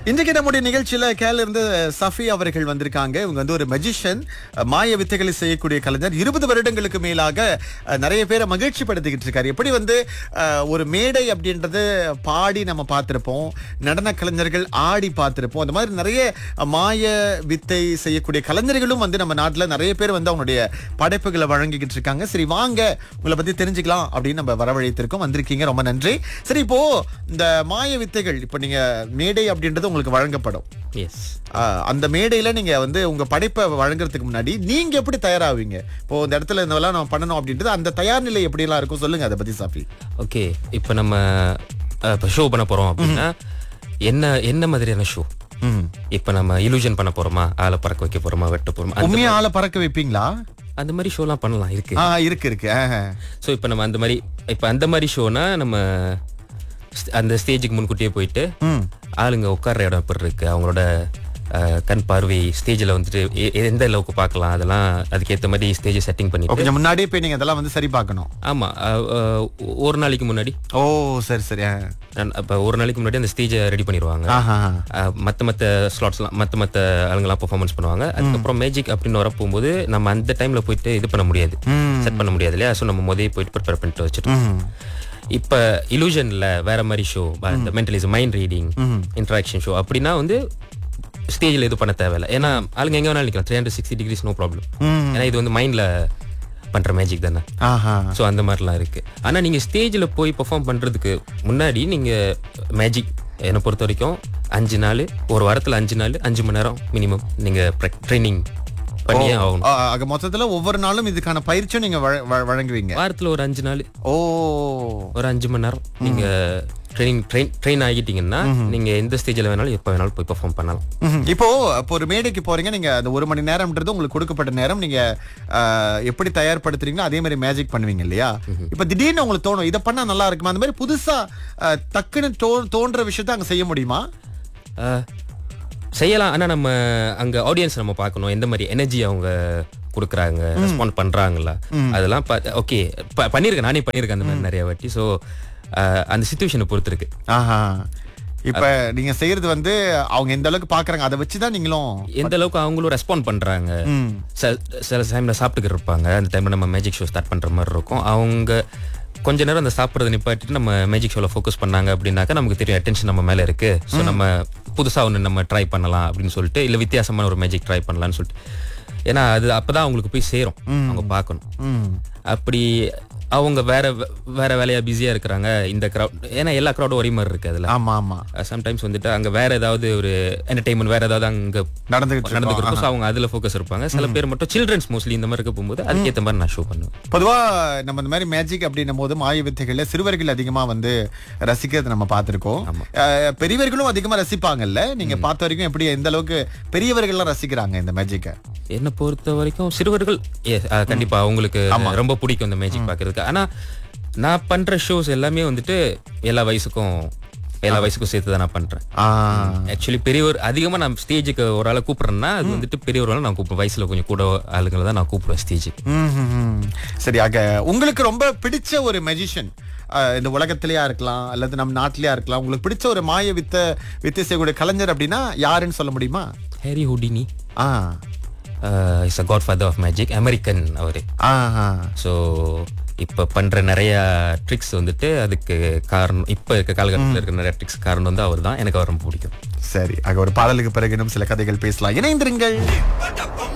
இன்றைக்கு நம்முடைய நிகழ்ச்சியில கேல இருந்து சஃபி அவர்கள் வந்திருக்காங்க இவங்க வந்து ஒரு மெஜிஷியன் மாய வித்தைகளை செய்யக்கூடிய கலைஞர் இருபது வருடங்களுக்கு மேலாக அஹ், நிறைய பேரை மகிழ்ச்சி படுத்திக்கிட்டு இருக்காரு எப்படி வந்து அஹ், ஒரு மேடை அப்படின்றது பாடி நம்ம பார்த்திருப்போம் நடன கலைஞர்கள் ஆடி பார்த்திருப்போம் அந்த மாதிரி நிறைய மாய வித்தை செய்யக்கூடிய கலைஞர்களும் வந்து நம்ம நாட்டுல நிறைய பேர் வந்து அவங்களுடைய படைப்புகளை வழங்கிக்கிட்டு இருக்காங்க சரி வாங்க உங்களை பத்தி தெரிஞ்சுக்கலாம் அப்படின்னு நம்ம வரவழைத்திருக்கோம் வந்திருக்கீங்க ரொம்ப நன்றி சரி இப்போ இந்த மாய வித்தைகள் இப்போ நீங்க மேடை அப்படின்றது உங்களுக்கு வழங்கப்படும் எஸ் ஆஹ், அந்த மேடையில நீங்க வந்து உங்க படைப்பை வழங்குறதுக்கு முன்னாடி நீங்க எப்படி தயாராவீங்க இப்போ இந்த இடத்துல இந்த வேலை நம்ம பண்ணணும் அப்படின்றது அந்த தயார் நிலை எப்படி எல்லாம் இருக்கும் சொல்லுங்க அதை பத்தி சாஃபி ஓகே இப்போ நம்ம அஹ், இப்போ ஷோ பண்ண போறோம் அப்படின்னா என்ன என்ன மாதிரியான ஷோ ம். இப்போ நம்ம இலூஷன் பண்ண போறோமா ஆளை பறக்க வைக்க போறோமா வெட்ட போறோமா அந்த- உண்மையா ஆளை பறக்க வைப்பீங்களா அந்த மாதிரி ஷோலாம் பண்ணலாம் இருக்கு ஆ இருக்கு இருக்கு ஆஹ். ஸோ இப்போ நம்ம அந்த மாதிரி இப்போ அந்த மாதிரி ஷோனா நம்ம st- அந்த ஸ்டேஜுக்கு முன்கூட்டியே போயிட்டு ம். ஆளுங்க உட்கார்ற இடம் எப்படி இருக்கு அவங்களோட அஹ், கண் பார்வை ஸ்டேஜில் வந்துட்டு எ- எ- எந்த அளவுக்கு பார்க்கலாம் அதெல்லாம் அதுக்கேற்ற மாதிரி ஸ்டேஜ் செட்டிங் பண்ணி ஓ, கொஞ்சம் முன்னாடியே போய் நீங்க அதெல்லாம் வந்து சரி பார்க்கணும் ஆமா அஹ், அஹ், ஒரு நாளைக்கு முன்னாடி ஓ சரி சரி ஆ. நான் அப்ப ஒரு நாளைக்கு முன்னாடி அந்த ஸ்டேஜை ரெடி பண்ணிடுவாங்க ஆஹா அஹ், மத்த மத்த ஸ்லாட்ஸ்லாம் மத்த மத்த ஆளுங்கெல்லாம் பெர்ஃபார்மன்ஸ் பண்ணுவாங்க அதுக்கப்புறம் மேஜிக் அப்படின்னு வர போகும்போது நம்ம அந்த டைம்ல போயிட்டு இது பண்ண முடியாது செட் பண்ண முடியாது இல்லையா ஸோ நம்ம முதல்ல போயிட்டு ப்ரிப்பேர் பண்ணிட்டு வச்சுட்டு ம். இப்ப இலூஷன்ல வேற மாதிரி ஷோ இந்த mentalism mind reading interaction show அப்படின்னா வந்து ஸ்டேஜ்ல இது பண்ண தேவையில்ல ஏன்னா ஆளுங்க எங்க வேணாலும் நிக்கலாம் three hundred sixty degrees no problem ம். ஏன்னா இது வந்து மைண்ட்ல பண்ற மேஜிக் தானே ஆஹா ஸோ அந்த மாதிரிலாம் இருக்கு ஆனா நீங்க ஸ்டேஜ்ல போய் பெர்ஃபார்ம் பண்றதுக்கு முன்னாடி நீங்க மேஜிக் என்னை பொறுத்த வரைக்கும் அஞ்சு நாள் ஒரு வாரத்துல அஞ்சு நாள் அஞ்சு மணி நேரம் மினிமம் நீங்க ட்ரைனிங் பண்ணியே ஆகணும் ஆ, ஆக மொத்தத்துல ஒவ்வொரு நாளும் இதுக்கான பயிற்சியும் நீங்க வழ- வழ- வழங்குவீங்க வாரத்துல ஒரு அஞ்சு நாள் ஓ ஒரு அஞ்சு மணி நேரம் நீங்க ட்ரைனிங் ட்ரெயின் ட்ரெயின் ஆகிட்டீங்கன்னா நீங்க எந்த ஸ்டேஜ்ல வேணாலும் எப்போ வேணாலும் போய் பெர்ஃபார்ம் பண்ணலாம் ம்ஹும். இப்போ இப்போ ஒரு மேடைக்கு போறீங்க நீங்க அந்த ஒரு மணி நேரம்ன்றது உங்களுக்கு கொடுக்கப்பட்ட நேரம் நீங்க ஆ, எப்படி தயார்படுத்துறீங்களோ அதே மாதிரி மேஜிக் பண்ணுவீங்க இல்லையா இப்போ திடீர்னு உங்களுக்கு தோணும் இதை பண்ணா நல்லா இருக்குமா அந்த மாதிரி புதுசா ஆ, டக்குன்னு தோ- தோன்ற விஷயத்த அங்க செய்ய முடியுமா அஹ், செய்யலாம் ஆனா நம்ம அங்க ஆடியன்ஸ் நம்ம பார்க்கணும் எந்த மாதிரி எனர்ஜி அவங்க கொடுக்குறாங்க ரெஸ்பாண்ட் பண்றாங்களா அதெல்லாம் ஓகே பண்ணியிருக்கேன் நானே பண்ணியிருக்கேன் அந்த மாதிரி நிறைய வாட்டி ஸோ அந்த சுச்சுவேஷனை பொறுத்து இருக்கு ஆஹா இப்ப நீங்க செய்யறது வந்து அவங்க எந்த அளவுக்கு பாக்குறாங்க அதை வச்சுதான் நீங்களும் எந்த அளவுக்கு அவங்களும் ரெஸ்பாண்ட் பண்றாங்க ம். சில சில டைம்ல சாப்பிட்டுக்கிட்டு இருப்பாங்க அந்த டைம்ல நம்ம மேஜிக் ஷோ ஸ்டார்ட் பண்ற மாதிரி இருக்கும் அவங்க கொஞ்ச நேரம் அந்த சாப்பிட்றத நிப்பாட்டிட்டு நம்ம மேஜிக் ஷோல ஃபோக்கஸ் பண்ணாங்க அப்படின்னாக்கா நமக்கு தெரியும் அட்டென்ஷன் நம்ம மேல இருக்கு ஸோ நம்ம புதுசா ஒன்று நம்ம ட்ரை பண்ணலாம் அப்படின்னு சொல்லிட்டு இல்ல வித்தியாசமான ஒரு மேஜிக் ட்ரை பண்ணலாம்னு சொல்லிட்டு ஏன்னா அது அப்பதான் அவங்களுக்கு போய் சேரும் அவங்க பார்க்கணும் ம். அப்படி அவங்க வேற வே- வேற வேலையா பிஸியா இருக்கிறாங்க இந்த crowd ஏன்னா எல்லா க்ரௌடும் ஒரே மாதிரி இருக்கு அதுல ஆமா ஆமா சம்டைம்ஸ் வந்துட்டு அங்க வேற ஏதாவது ஒரு என்டர்டைன்மெண்ட் வேற ஏதாவது அங்க நடந்துகிட்டு நடந்துக்கு இருக்கோம். இருக்கும் ஸோ அவங்க அதுல ஃபோக்கஸ் இருப்பாங்க சில பேர் மட்டும் சில்ட்ரன்ஸ் மோஸ்ட்லி இந்த மாதிரி இருக்க போகும்போது அதுக்கேற்ற மாதிரி நான் ஷோ பண்ணுவேன் பொதுவா நம்ம இந்த மாதிரி மேஜிக் அப்படின்னும் போது மாய வித்தைகள்ல சிறுவர்கள் அதிகமா வந்து ரசிக்கிறது நம்ம பார்த்திருக்கோம் அஹ், பெரியவர்களும் அதிகமா ரசிப்பாங்கல்ல நீங்க பார்த்த வரைக்கும் எப்படி எந்த அளவுக்கு பெரியவர்கள்லாம் ரசிக்கிறாங்க இந்த மேஜிக்கை என்னை பொறுத்த வரைக்கும் சிறுவர்கள் yes, அஹ், கண்டிப்பா அவங்களுக்கு ரொம்ப பிடிக்கும் இந்த மேஜிக் பார்க்கறதுக்கு ஆனா நான் பண்ற ஷோஸ் எல்லாமே வந்துட்டு எல்லா வயசுக்கும் எல்லா வயசுக்கும் சேர்த்து தான் நான் பண்றேன் ஆக்சுவலி பெரியவர் அதிகமா நான் ஸ்டேஜுக்கு ஒரு ஆளை கூப்பிடுறேன்னா அது வந்துட்டு பெரியவர்கள் நான் கூப்பிடுவேன் வயசுல கொஞ்சம் கூட ஆளுங்களை தான் நான் கூப்பிடுவேன் ஸ்டேஜுக்கு சரி ஆக உங்களுக்கு ரொம்ப பிடிச்ச ஒரு மெஜிஷியன் இந்த உலகத்திலேயா இருக்கலாம் அல்லது நம்ம நாட்டிலேயா இருக்கலாம் உங்களுக்கு பிடிச்ச ஒரு மாய வித்த வித்தை செய்யக்கூடிய கலைஞர் அப்படின்னா யாருன்னு சொல்ல முடியுமா Harry Houdini ah is a godfather of magic American அவரு ஆஹா. ஸோ இப்போ பண்ற நிறைய ட்ரிக்ஸ் வந்துட்டு அதுக்கு காரணம் இப்போ இருக்க காலகட்டத்தில் இருக்க நிறைய ட்ரிக்ஸ் காரணம் வந்து அவர் தான் எனக்கு அவர் ரொம்ப பிடிக்கும் சரி ஆக ஒரு பாடலுக்கு பிறகு இன்னும் சில கதைகள் பேசலாம் இணைந்திருங்கள்